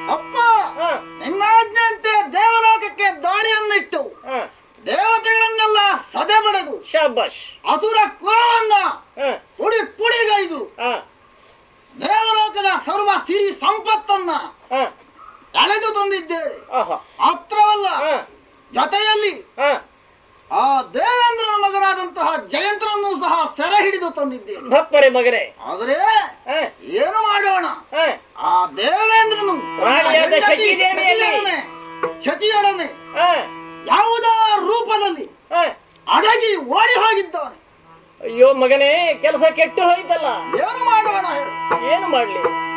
ಅಪ್ಪ ಹ, ನಿನ್ನಾಜ್ಞೆಯಂತೆ ದೇವಲೋಕಕ್ಕೆ ದಾಳಿಯನ್ನಿಟ್ಟು ಹ, ದೇವತೆಗಳನ್ನೆಲ್ಲ ಸದೆ ಬಡೆದು ಶಾಬಾಷ್ ಅಸುರ ಕುಲವನ್ನ ಹ, ಪುಡಿ ಪುಡಿಗೈದು ಹ, ದೇವಲೋಕದ ಸರ್ವ ಸಿರಿ ಸಂಪತ್ತನ್ನ ಹ, ಎಳೆದು ತಂದಿದ್ದೇವೆ ಆಹಾ, ಮಾತ್ರವಲ್ಲ ಹ, ಜೊತೆಯಲ್ಲಿ ಹ. ಆ ದೇವೇಂದ್ರನ ಮಗನಾದಂತಹ ಜಯಂತ್ರನನ್ನು ಸಹ ಸೆರೆ ಹಿಡಿದು ತಂದಿದ್ದೇನೆ ಭಪ್ಪರೆ ಮಗನೇ ಆದರೆ ಹ, ಏನು ಮಾಡೋಣ ಹ, ಆ ದೇವೇಂದ್ರನು ರಾಣಿಯಾದ ಹೆಂಡತಿ ಶಚಿದೇವಿಯಲ್ಲಿ. ಶಚಿಯೊಡನೆ ಶಚಿಯೊಡನೆ ಹ, ಯಾವುದೋ ರೂಪದಲ್ಲಿ ಹ. ಅಡಗಿ ಓಡಿ ಹೋಗಿದ್ದಾನೆ ಅಯ್ಯೋ ಮಗನೇ ಕೆಲಸ ಕೆಟ್ಟು ಹೋಯ್ತಲ್ಲ ಏನು ಮಾಡೋಣ ಹೇಳು ಏನು ಮಾಡ್ಲಿ